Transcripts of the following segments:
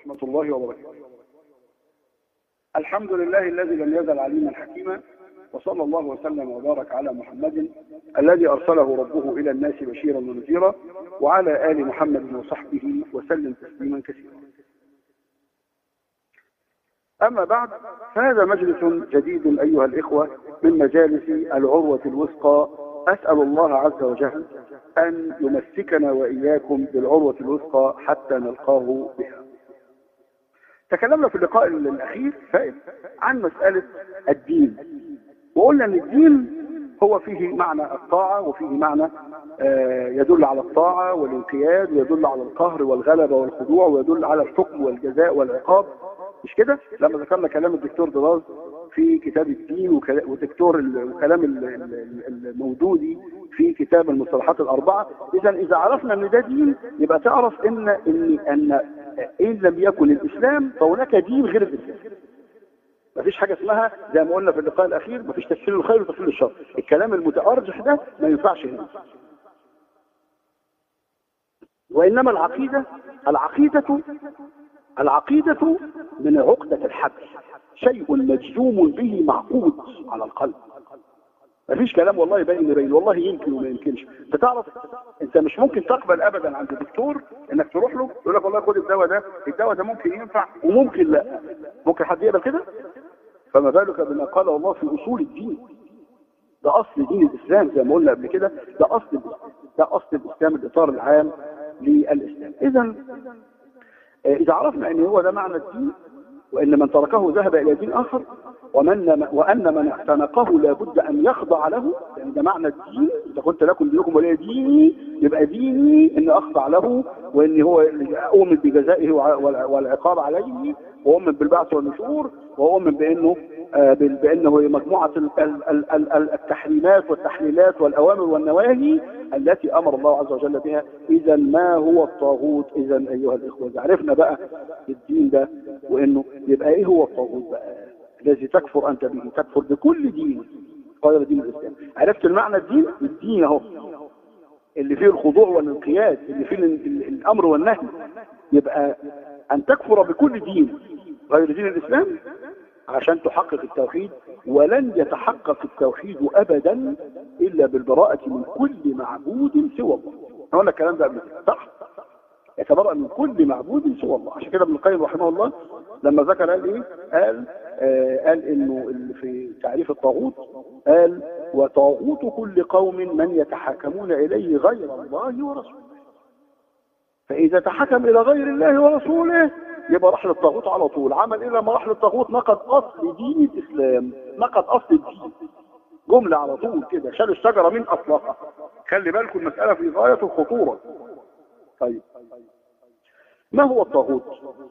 ورحمة الله وبركاته الحمد لله الذي لم يزل عليما حكيما وصلى الله وسلم وبارك على محمد الذي أرسله ربه إلى الناس بشيرا ونذيرا وعلى آل محمد وصحبه وسلم تسليما كثيرا أما بعد فهذا مجلس جديد أيها الإخوة من مجالس العروة الوثقى أسأل الله عز وجل أن يمسكنا وإياكم بالعروة الوثقى حتى نلقاه بها تكلمنا في اللقاء الأخير فائد عن مسألة الدين وقلنا أن الدين هو فيه معنى الطاعة وفيه معنى آه، يدل على الطاعة والانقياد ويدل على القهر والغلبة والخضوع ويدل على الحكم والجزاء والعقاب مش كده لما ذكرنا كلام الدكتور دراز في كتاب الدين وكلا- ودكتور ال- وكلام ال- ال- المودودي في كتاب المصطلحات الأربعة إذا إذا عرفنا أن ده دين يبقى تعرف إن إن أن إن لم يكن الإسلام فهناك دين غير الإسلام مفيش حاجة اسمها زي ما قلنا في اللقاء الأخير مفيش تفسير الخير وتفسير الشر الكلام المتأرجح ده ما ينفعش هنا وإنما العقيدة العقيدة العقيدة من عقدة الحبل شيء مجزوم به معقود على القلب مفيش كلام والله باين باين والله يمكن وما يمكنش انت تعرف انت مش ممكن تقبل ابدا عند الدكتور انك تروح له يقول لك والله خد الدواء ده الدواء ده ممكن ينفع وممكن لا ممكن حد يقبل كده فما بالك بما قال الله في اصول الدين ده اصل دين الاسلام زي ما قلنا قبل كده ده اصل ده اصل الاسلام الاطار العام للاسلام اذا إذا عرفنا أن هو ده معنى الدين وأن من تركه ذهب إلى دين آخر ومن وأن من اعتنقه لابد أن يخضع له يعني ده معنى الدين إذا كنت لكم دينكم ولي ديني يبقى ديني أن أخضع له وأن هو أؤمن بجزائه وع- والع- والعقاب عليه وأؤمن بالبعث والنشور وأؤمن بأنه آه، بال- بأنه مجموعة ال- ال- ال- ال- ال- التحريمات والتحليلات والأوامر والنواهي التي أمر الله عز وجل بها إذا ما هو الطاغوت إذا أيها الإخوة إذا عرفنا بقى الدين ده وإنه يبقى إيه هو الطاغوت بقى الذي تكفر أنت به تكفر بكل دين غير دين الإسلام عرفت المعنى الدين الدين أهو اللي فيه الخضوع والانقياد اللي فيه ال- ال- الأمر والنهي يبقى أن تكفر بكل دين غير دين الإسلام عشان تحقق التوحيد ولن يتحقق التوحيد ابدا الا بالبراءة من كل معبود سوى الله احنا قلنا الكلام ده قبل كده صح يتبرأ من كل معبود سوى الله عشان كده ابن القيم رحمه الله لما ذكر قال ايه قال آه قال انه ال- في تعريف الطاغوت قال وطاغوت كل قوم من يتحاكمون اليه غير الله ورسوله فإذا تحكم إلى غير الله ورسوله يبقى راح للطاغوت على طول عمل إيه لما راح للطاغوت نقض أصل دين الإسلام نقض أصل الدين جملة على طول كده شال الشجرة من أصلها خلي بالكم المسألة في غاية الخطورة طيب ما هو الطاغوت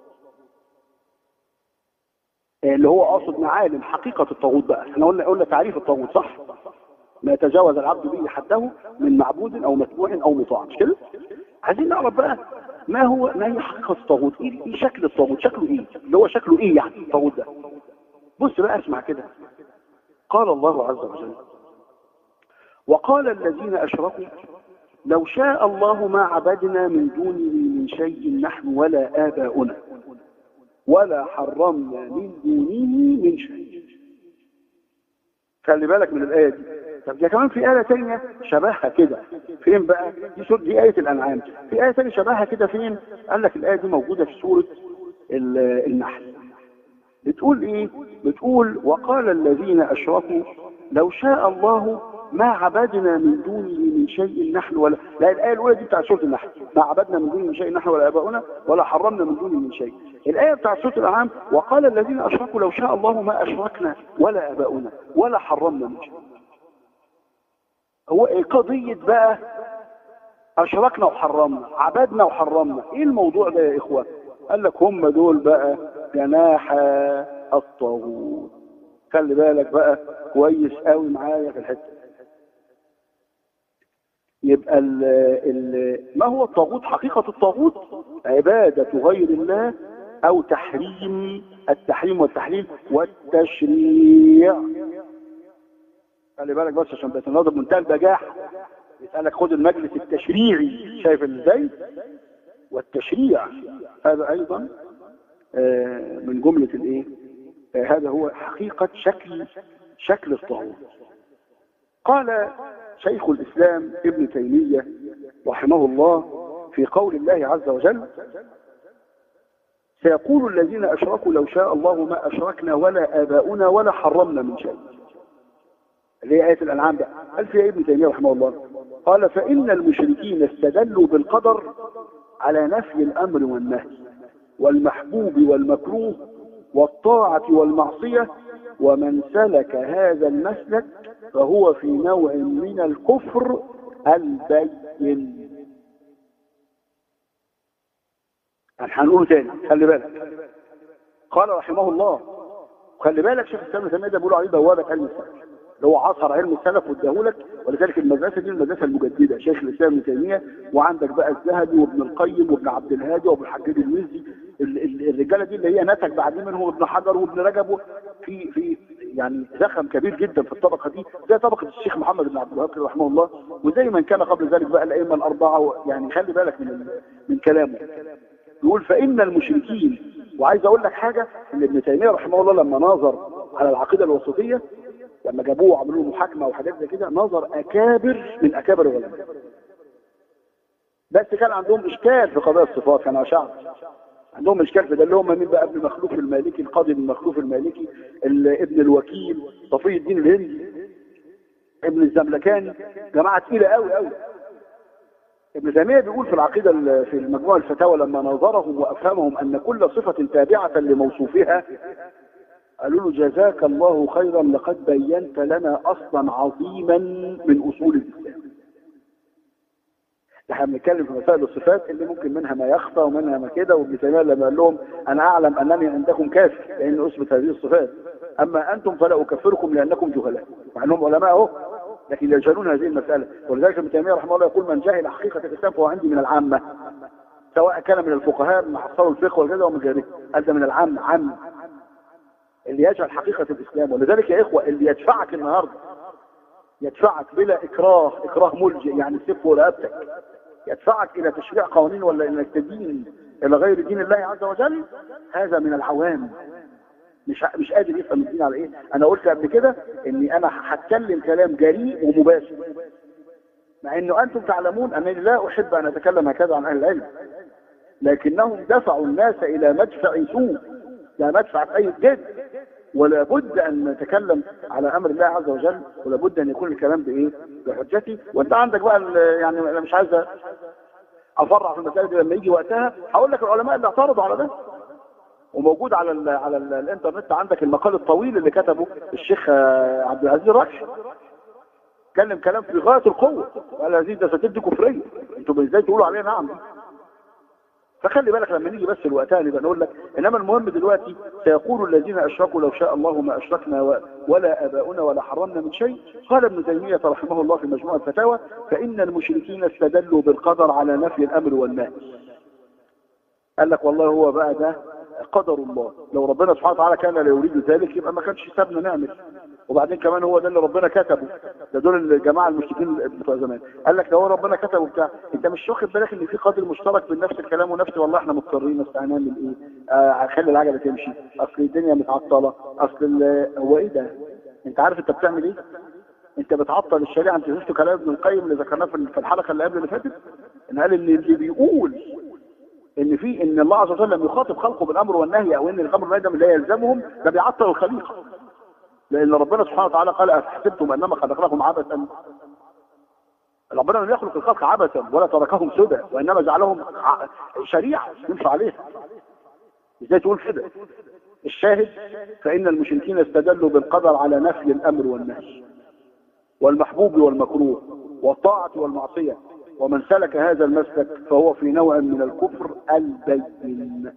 اللي هو اقصد معالم حقيقة الطاغوت بقى احنا قلنا قلنا تعريف الطاغوت صح ما يتجاوز العبد به حده من معبود او متبوع او مطاع مش كده عايزين نعرف بقى ما هو ما هي حقيقة الطاغوت ايه إيه شكل الطاغوت شكله ايه اللي هو شكله ايه يعني الطاغوت ده بص بقى اسمع كده قال الله عز وجل وقال الذين اشركوا لو شاء الله ما عبدنا من دونه من شيء نحن ولا آباؤنا ولا حرمنا من دونه من شيء خلي بالك من الآية دي طب ده كمان في آية تانية شبهها كده فين بقى دي سورة دي آية الأنعام في آية تانية شبهها كده فين قال لك الآية دي موجودة في سورة ال- النحل بتقول ايه بتقول وقال الذين اشركوا لو شاء الله ما عبدنا من دونه من شيء نحن ولا لا الايه الاولى دي بتاعت سوره النحل ما عبدنا من دونه من شيء نحن ولا اباؤنا ولا حرمنا من دونه من شيء الايه بتاعت سوره الانعام وقال الذين اشركوا لو شاء الله ما اشركنا ولا اباؤنا ولا حرمنا من شيء هو إيه قضيه بقى اشركنا وحرمنا عبدنا وحرمنا ايه الموضوع ده يا اخوه قال لك هم دول بقى جناح الطاغوت خلي بالك بقى كويس قوي معايا في الحته يبقى ال ال ما هو الطاغوت حقيقة الطاغوت عبادة غير الله أو تحريم التحريم والتحليل والتشريع خلي بالك بس عشان بيتناظر بمنتهى البجاحة يسألك خد المجلس التشريعي شايف ازاي والتشريع هذا أيضا آه، من جملة الايه آه، هذا هو حقيقة شكل شكل الطاغوت قال شيخ الإسلام ابن تيمية رحمه الله في قول الله عز وجل سيقول الذين أشركوا لو شاء الله ما أشركنا ولا آباؤنا ولا حرمنا من شيء اللي هي آية الأنعام بقى قال فيها ابن تيمية رحمه الله قال فإن المشركين استدلوا بالقدر على نفي الأمر والنهي والمحبوب والمكروه والطاعة والمعصية ومن سلك هذا المسلك فهو في نوع من الكفر البين هنقوله تاني خلي بالك قال رحمه الله خلي بالك شيخ الاسلام ابن تيميه ده بيقولوا عليه بوابه علم السلف اللي هو عصر علم السلف واداهولك ولذلك المدرسه دي المدرسه المجدده شيخ الاسلام ابن تيميه وعندك بقى الذهبي وابن القيم وابن عبد الهادي وابن الحجاج المزي ال- ال- الرجاله دي اللي هي نتج بعدين منهم ابن حجر وابن رجب في في يعني زخم كبير جدا في الطبقه دي زي طبقه الشيخ محمد بن عبد الوهاب رحمه الله وزي من كان قبل ذلك بقى الائمه الاربعه يعني خلي بالك من ال- من كلامه يقول فإن المشركين وعايز أقول لك حاجة إن ابن تيمية رحمه الله لما نظر على العقيدة الوسطية لما جابوه وعملوا له محاكمة وحاجات زي كده نظر أكابر من أكابر العلماء بس كان عندهم إشكال في قضايا الصفات كانوا شعب عندهم إشكال في ده اللي هم مين بقى ابن مخلوف المالكي القاضي ابن مخلوف المالكي ال- ابن الوكيل صفي الدين الهندي ابن الزملكاني جماعة تقيلة قوي قوي ابن تيمية بيقول في العقيدة ال- في المجموع الفتاوى لما نظرهم وأفهمهم أن كل صفة تابعة لموصوفها قالوا له جزاك الله خيرا لقد بينت لنا أصلا عظيما من أصول الإسلام احنا بنتكلم في مسائل الصفات اللي ممكن منها ما يخفى ومنها ما كده وابن تيميه لما قال لهم انا اعلم انني عندكم كافر لان اثبت هذه الصفات اما انتم فلا اكفركم لانكم جهلاء مع انهم علماء اهو لكن يجهلون هذه المساله ولذلك ابن تيميه رحمه الله يقول من جهل حقيقه الاسلام فهو عندي من العامه سواء كان من الفقهاء من حصلوا الفقه وكذا ومن غيره قال ده من العام عام اللي يجهل حقيقه الاسلام ولذلك يا اخوه اللي يدفعك النهارده يدفعك بلا اكراه اكراه ملجئ يعني سف ورقبتك يدفعك الى تشريع قوانين ولا انك تدين الى غير دين الله عز وجل هذا من العوام مش ع- مش قادر يفهم الدين على ايه انا قلت قبل كده اني انا هتكلم كلام جريء ومباشر مع انه انتم تعلمون انني لا احب ان اتكلم هكذا عن اهل العلم لكنهم دفعوا الناس الى مدفع سوء لا مدفع سيء جدا ولا بد ان نتكلم على امر الله عز وجل ولا بد ان يكون الكلام بايه بحجتي وانت عندك بقى ال- يعني انا مش عايز افرع في المساله دي لما يجي وقتها هقول لك العلماء اللي اعترضوا على ده وموجود على ال على ال الانترنت عندك المقال الطويل اللي كتبه الشيخ آه، عبد العزيز الركش اتكلم كلام في غايه القوه وقال هذه دساتين دي كفريه انتوا ازاي تقولوا عليها نعم فخلي بالك لما نيجي بس الوقتها نبقى نقول لك انما المهم دلوقتي سيقول الذين اشركوا لو شاء الله ما اشركنا و- ولا اباؤنا ولا حرمنا من شيء قال ابن تيميه رحمه الله في مجموع الفتاوى فان المشركين استدلوا بالقدر على نفي الامر والنهي قال لك والله هو بقى ده قدر الله لو ربنا سبحانه وتعالى كان لا يريد ذلك يبقى ما كانش سابنا نعمل وبعدين كمان هو ده اللي ربنا كتبه ده دول الجماعه المشركين بتوع زمان قال لك ده هو ربنا كتبه بتاع انت مش واخد بالك ان في قدر مشترك بين نفس الكلام ونفس والله احنا مضطرين بس هنعمل ايه آه هنخلي العجله تمشي اصل الدنيا متعطله اصل ال- هو ايه ده انت عارف انت بتعمل ايه انت بتعطل الشريعه انت شفت كلام ابن القيم اللي ذكرناه في في الحلقه اللي قبل اللي فاتت ان قال ان اللي بيقول ان في ان الله عز وجل لم يخاطب خلقه بالامر والنهي او ان الامر والنهي ده من لا يلزمهم ده بيعطل الخليقه لان ربنا سبحانه وتعالى قال افحسبتم انما خلقناكم عبثا ربنا لم يخلق الخلق عبثا ولا تركهم سدى وانما جعلهم ع- شريعه يمشي عليها ازاي تقول كده الشاهد فان المشركين استدلوا بالقدر على نفي الامر والنهي والمحبوب والمكروه والطاعه والمعصيه ومن سلك هذا المسلك فهو في نوع من الكفر البين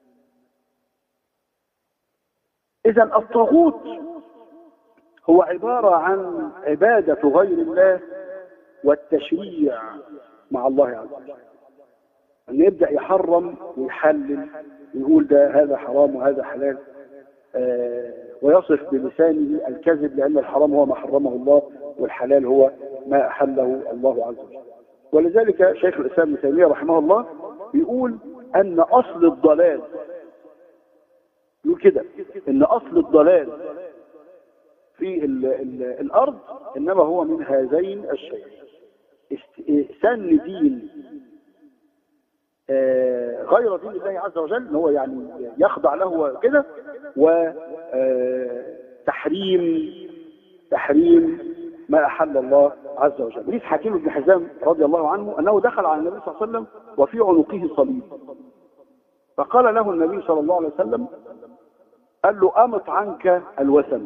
اذا الطاغوت هو عبارة عن عبادة غير الله والتشريع مع الله عز وجل أن يبدأ يحرم ويحلل ويقول ده هذا حرام وهذا حلال آه ويصف بلسانه الكذب لأن الحرام هو ما حرمه الله والحلال هو ما أحله الله عز وجل ولذلك شيخ الإسلام ابن تيمية رحمه الله بيقول أن أصل الضلال بيقول كده ان اصل الضلال في ال ال الارض انما هو من هذين الشيئين است- سن دين آه، غير دين الله عز وجل ان هو يعني يخضع له كده وتحريم تحريم ما احل الله عز وجل ليس حكيم بن حزام رضي الله عنه انه دخل على النبي صلى الله عليه وسلم وفي عنقه صليب فقال له النبي صلى الله عليه وسلم قال له امط عنك الوثن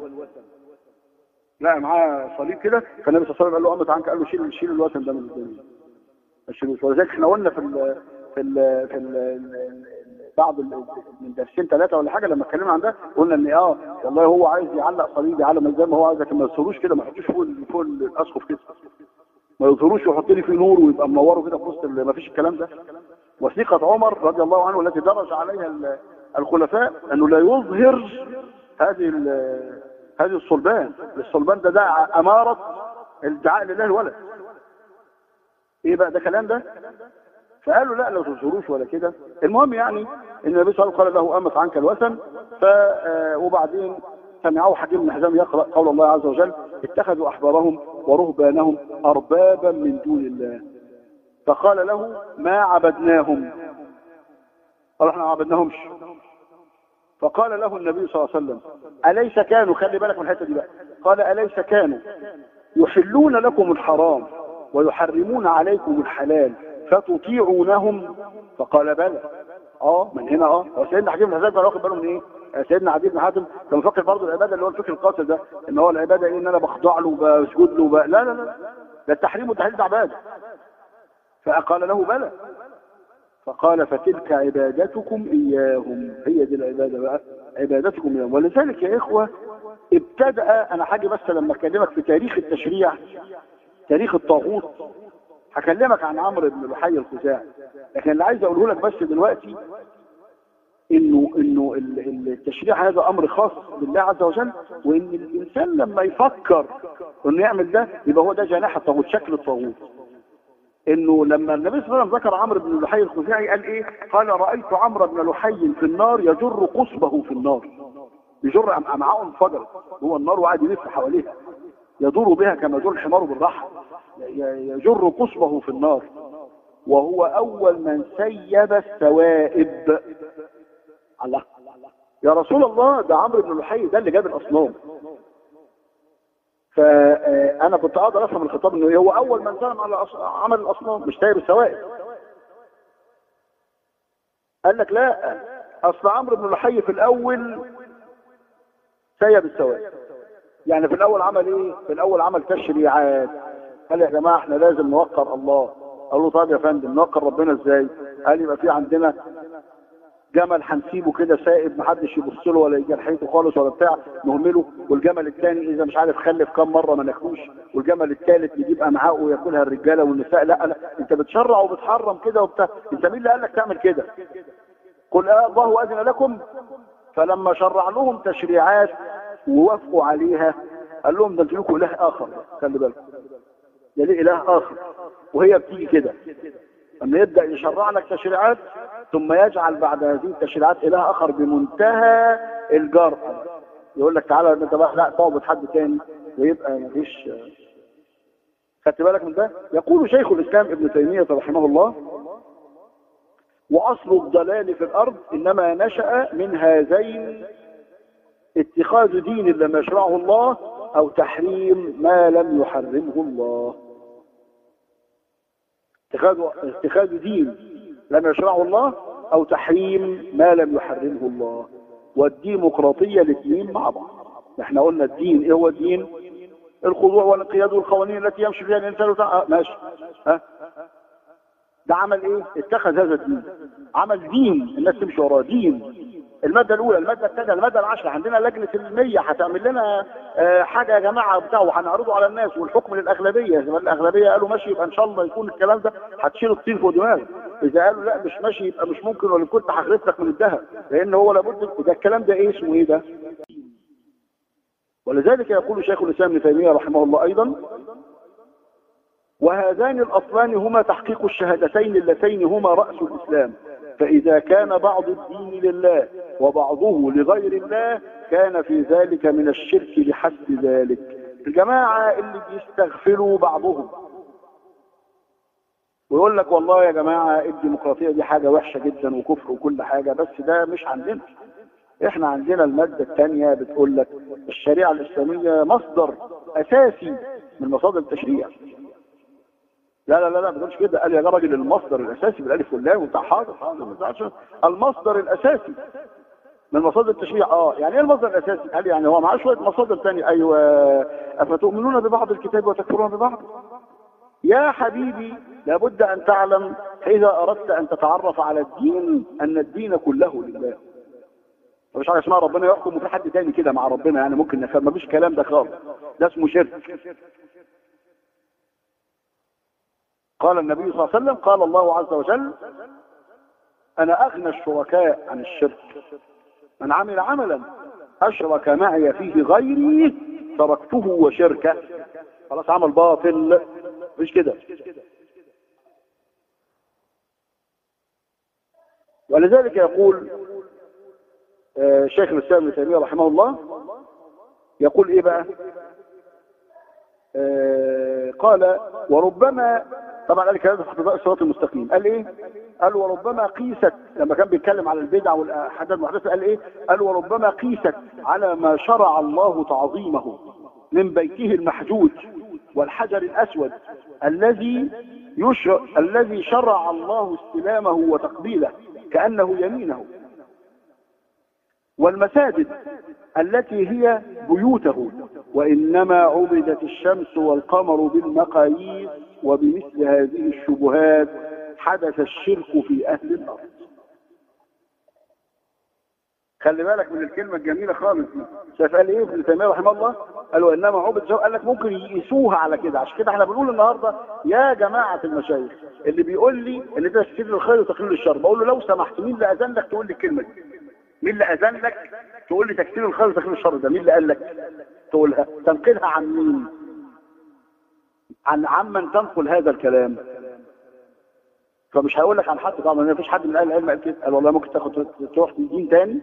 لا معاه صليب كده فالنبي صلى الله عليه وسلم قال له امط عنك قال له شيل شيل الوثن ده من الدنيا ما تشيلوش ولذلك احنا قلنا في ال في ال في ال بعض ال- من درسين ثلاثه ولا حاجه لما اتكلمنا عن ده قلنا ان اه والله هو عايز يعلق صليب يعلم زي ما هو عايز لكن ما يظهروش كده ما يحطوش فوق ال- فوق الاسقف كده ما يظهروش ويحط لي فيه نور ويبقى منوره كده في وسط ال- ما فيش الكلام ده وثيقه عمر رضي الله عنه التي درج عليها ال- الخلفاء انه لا يظهر هذه ال- هذه الصلبان الصلبان ده ده اماره الدعاء لله الولد ايه بقى ده كلام ده فقالوا لا لا تظهروش ولا كده المهم يعني ان النبي صلى الله عليه وسلم قال له امت عنك الوثن ف آه، وبعدين سمعه حكيم بن حزام يقرا قول الله عز وجل اتخذوا احبارهم ورهبانهم اربابا من دون الله فقال له ما عبدناهم قال احنا ما عبدناهمش فقال له النبي صلى الله عليه وسلم اليس كانوا خلي بالك من الحته دي بقى قال اليس كانوا يحلون لكم الحرام ويحرمون عليكم الحلال فتطيعونهم فقال بلى اه من هنا اه هو سيدنا حكيم بن حزام كان واخد باله من ايه آه، سيدنا عدي بن حاتم كان مفكر برضه العباده اللي هو الفكر القاصر ده ان هو العباده ايه ان انا بخضع له وبسجد له وب... لا لا لا ده التحريم والتحليل ده عباده فقال له بلى فقال فتلك عبادتكم اياهم هي دي العباده بقى عبادتكم اياهم ولذلك يا اخوه ابتدأ انا حاجه بس لما اكلمك في تاريخ التشريع تاريخ الطاغوت هكلمك عن عمرو بن لحي الخزاعي لكن اللي عايز اقوله لك بس دلوقتي انه انه ال- ال- التشريع هذا امر خاص بالله عز وجل وان الانسان لما يفكر انه يعمل ده يبقى هو ده جناح الطاغوت شكل الطاغوت انه لما النبي صلى الله عليه وسلم ذكر عمرو بن لحي الخزاعي قال ايه قال رايت عمرو بن لحي في النار يجر قصبه في النار يجر أم- امعاءه انفجرت هو النار وقاعد يلف حواليها يدور بها كما يدور الحمار بالرحى ي- يجر قصبه في النار وهو اول من سيب السوائب الله يا رسول الله ده عمرو بن لحي ده اللي جاب الاصنام فانا كنت اقدر افهم الخطاب انه هو اول من سلم على أص- عمل الاصنام مش سايب السوائب قال لك لا اصل عمرو بن لحي في الاول سيب السوائب يعني في الاول عمل ايه في الاول عمل تشريعات قال يا جماعه احنا لازم نوقر الله قال له طيب يا فندم نوقر ربنا ازاي قال يبقى في عندنا جمل هنسيبه كده سائب محدش يبص له ولا يجي ناحيته خالص ولا بتاع نهمله والجمل الثاني اذا مش عارف خلف كم مره ما ناكلوش والجمل الثالث نجيب امعاءه وياكلها الرجاله والنساء لا لا انت بتشرع وبتحرم كده وبتاع انت مين اللي قال لك تعمل كده قل آه الله اذن لكم فلما شرع لهم تشريعات ووافقوا عليها قال لهم ده انتوا لكم اله اخر خلي بالكم ده ليه اله اخر وهي بتيجي كده لما يبدا يشرع لك تشريعات ثم يجعل بعد هذه التشريعات اله اخر بمنتهى الجرأه يقول لك تعالى انت بقى لا تعبد حد تاني ويبقى مفيش خدت بالك من ده يقول شيخ الاسلام ابن تيميه رحمه الله واصل الضلال في الارض انما نشا من هذين اتخاذ دين لم يشرعه الله او تحريم ما لم يحرمه الله اتخاذ اتخاذ دين لم يشرعه الله او تحريم ما لم يحرمه الله والديمقراطيه الاثنين مع بعض احنا قلنا الدين ايه هو الدين الخضوع والانقياد والقوانين التي يمشي فيها الانسان وتع... آه ماشي ها ده عمل ايه اتخذ هذا الدين عمل دين الناس تمشي وراه دين المادة الأولى المادة الثانية المادة العشرة عندنا لجنة المية هتعمل لنا آه، حاجة يا جماعة بتاع وهنعرضه على الناس والحكم للأغلبية إذا الأغلبية قالوا ماشي يبقى إن شاء الله يكون الكلام ده هتشيل الطين فوق دماغك إذا قالوا لا مش ماشي يبقى مش ممكن ولا كنت هخلف لك من الذهب لأن هو لابد ده الكلام ده إيه اسمه إيه ده؟ ولذلك يقول شيخ الإسلام ابن تيمية رحمه الله أيضا وهذان الأصلان هما تحقيق الشهادتين اللتين هما رأس الإسلام فإذا كان بعض الدين لله وبعضه لغير الله كان في ذلك من الشرك لحد ذلك الجماعة اللي بيستغفلوا بعضهم ويقول لك والله يا جماعة الديمقراطية دي حاجة وحشة جدا وكفر وكل حاجة بس ده مش عندنا احنا عندنا المادة الثانية بتقول لك الشريعة الإسلامية مصدر أساسي من مصادر التشريع لا لا لا لا ما بتقولش كده قال يا راجل المصدر الأساسي بالألف واللام وبتاع حاضر حاضر المصدر الأساسي من مصادر التشريع اه يعني ايه المصدر الاساسي قال يعني هو معاه شويه مصادر ثانيه ايوه افتؤمنون ببعض الكتاب وتكفرون ببعض يا حبيبي لابد ان تعلم اذا اردت ان تتعرف على الدين ان الدين كله لله مفيش حاجه اسمها ربنا يحكم وفي حد تاني كده مع ربنا يعني ممكن نفهم مفيش كلام ده خالص ده اسمه شرك قال النبي صلى الله عليه وسلم قال الله عز وجل انا اغنى الشركاء عن الشرك من عمل عملا اشرك معي فيه غيري تركته وشركه خلاص عمل باطل مش كده ولذلك يقول آه شيخ الاسلام ابن تيميه رحمه الله يقول ايه بقى آه قال وربما طبعا قال الكلام ده في اقتضاء الصراط المستقيم قال ايه قال وربما قيست لما كان بيتكلم على البدع والاحداث المحدثه قال ايه قال وربما قيست على ما شرع الله تعظيمه من بيته المحجوج والحجر الاسود الذي يشرع الذي شرع الله استلامه وتقبيله كانه يمينه والمساجد التي هي بيوته وانما عبدت الشمس والقمر بالمقاييس وبمثل هذه الشبهات حدث الشرك في اهل الارض خلي بالك من الكلمه الجميله خالص دي شايف قال ايه ابن تيميه رحمه الله قال وانما عبد جو قال لك ممكن يقيسوها على كده عشان كده احنا بنقول النهارده يا جماعه المشايخ اللي بيقول لي ان ده تفسير الخير وتقليل الشر بقول له لو سمحت مين اللي اذن لك تقول لي الكلمه دي مين اللي اذن لك تقول لي تكسير الخير وتقليل الشر ده مين اللي قال لك تقولها تنقلها عن مين عن عمن تنقل هذا الكلام فمش هقول لك عن حد طبعا ما فيش حد من اهل العلم قال كده قال والله ممكن تاخد تروح في دين تاني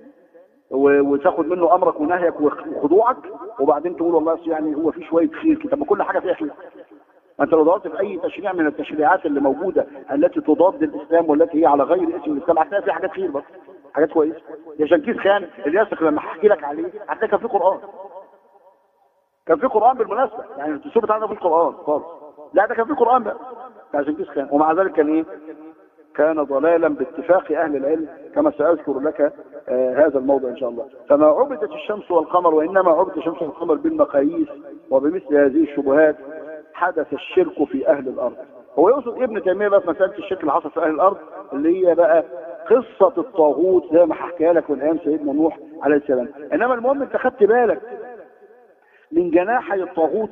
وتاخد منه امرك ونهيك وخضوعك وبعدين تقول والله يعني هو في شويه خير كده ما كل حاجه فيها خير انت لو دورت في اي تشريع من التشريعات اللي موجوده التي تضاد الاسلام والتي هي على غير اسم الاسلام هتلاقي فيها حاجات خير بس حاجات كويسه يا جنكيز خان الياسق لما هحكي لك عليه هتلاقي كان في قران كان في قران بالمناسبه يعني الدستور بتاعنا في القران خالص لا ده كان في قران بقى بتاع جنكيز خان ومع ذلك كان ايه كان ضلالا باتفاق اهل العلم كما ساذكر لك آه هذا الموضوع ان شاء الله فما عبدت الشمس والقمر وانما عبدت الشمس والقمر بالمقاييس وبمثل هذه الشبهات حدث الشرك في اهل الارض هو يقصد ابن تيميه بقى في مساله الشرك اللي حصل في اهل الارض اللي هي بقى قصه الطاغوت زي ما حكيها لك من ايام سيدنا نوح عليه السلام انما المهم انت خدت بالك من جناحي الطاغوت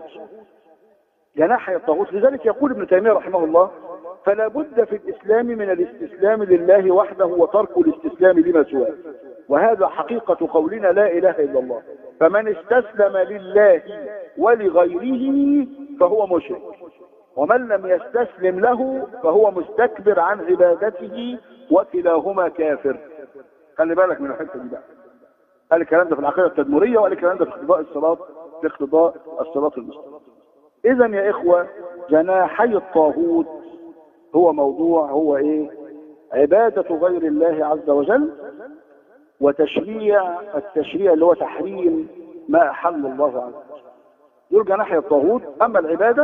جناحي الطاغوت لذلك يقول ابن تيميه رحمه الله فلا بد في الاسلام من الاستسلام لله وحده وترك الاستسلام لما سواه وهذا حقيقة قولنا لا اله الا الله فمن استسلم لله ولغيره فهو مشرك ومن لم يستسلم له فهو مستكبر عن عبادته وكلاهما كافر خلي بالك من الحته دي بقى قال الكلام ده في العقيده التدمريه وقال الكلام ده في اقتضاء الصراط في اقتضاء الصراط المستقيم اذا يا اخوه جناحي الطاغوت هو موضوع هو ايه عباده غير الله عز وجل وتشريع التشريع اللي هو تحريم ما احل الله عز وجل دول جناحي الطاغوت اما العباده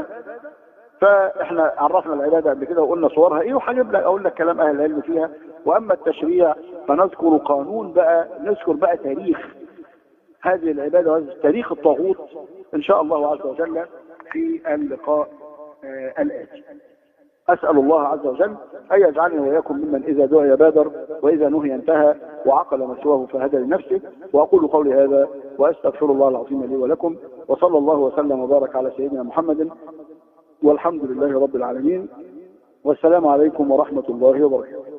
فاحنا عرفنا العباده قبل كده وقلنا صورها ايه وهجيب لك اقول لك كلام اهل العلم فيها واما التشريع فنذكر قانون بقى نذكر بقى تاريخ هذه العباده وهذا تاريخ الطاغوت ان شاء الله عز وجل في اللقاء آه الاتي اسال الله عز وجل ان يجعلني واياكم ممن اذا دعي بادر واذا نهي انتهى وعقل ما سواه فهدى لنفسه واقول قولي هذا واستغفر الله العظيم لي ولكم وصلى الله وسلم وبارك على سيدنا محمد والحمد لله رب العالمين والسلام عليكم ورحمة الله وبركاته